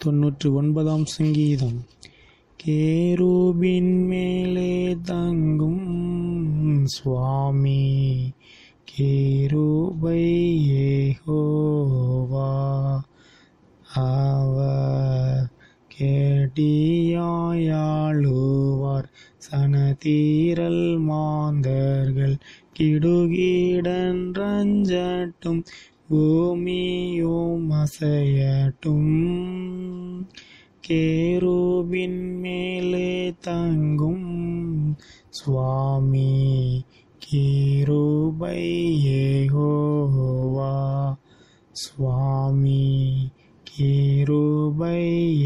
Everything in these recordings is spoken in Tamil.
தொன்னூற்றி ஒன்பதாம் சங்கீதம் கேரூபின் மேலே தங்கும் சுவாமி கேரூபை ஏகோவா அவர் கேட்டியாயாளுவார் சனதீரல் மாந்தர்கள் கிடுகிடன் ரஞ்சட்டும் பூமியும் அசையட்டும் கேரூபின் மேலே தங்கும் சுவாமி கீரூபை ஏகோவா சுவாமி கீரூபை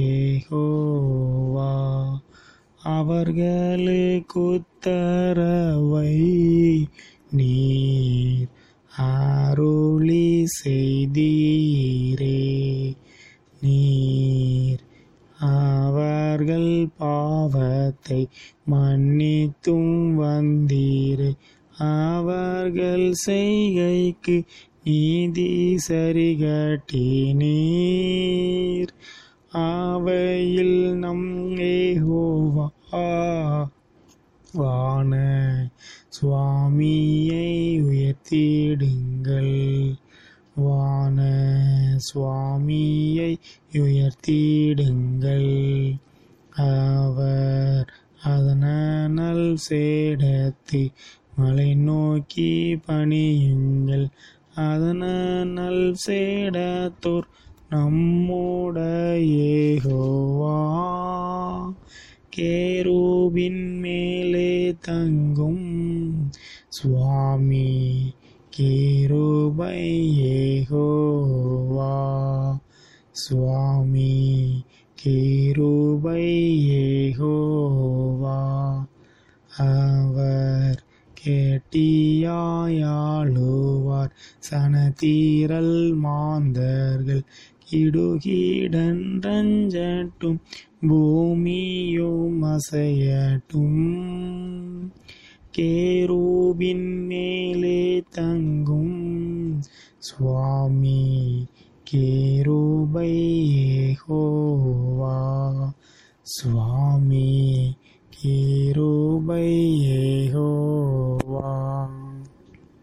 ஏகோவா அவர்களுக்குத்தரவை நீர் அருளி செய்தீரே நீர் அவர்கள் பாவத்தை மன்னித்தும் வந்தீரே அவர்கள் செய்கைக்கு நீதி சரிகட்டினீர் அவையில் நம் ஏகோவா வான சுவாமியை உயர்த்திடுங்கள் வான சுவாமியை உயர்த்திடுங்கள் அவர் அதனல் சேடத்து மலை நோக்கி பணியுங்கள் அதனல் சேடத்தோர் நம்முடையேகோவா கேரூபின் மேலே தங்கும் சுவாமி கேரூபை ஏகோவா சுவாமி கேரூபை ஏகோவா அவர் கேட்டியாயாளுவார் சனதீரல் மாந்தர்கள் கிடுகிடன் ரஞ்சட்டும் பூமியும் அசையட்டும் கேரூபின் மேலே தங்கும் சுவாமி கேரூபை ஏகோவா சுவாமி கேரூபை ஏகோ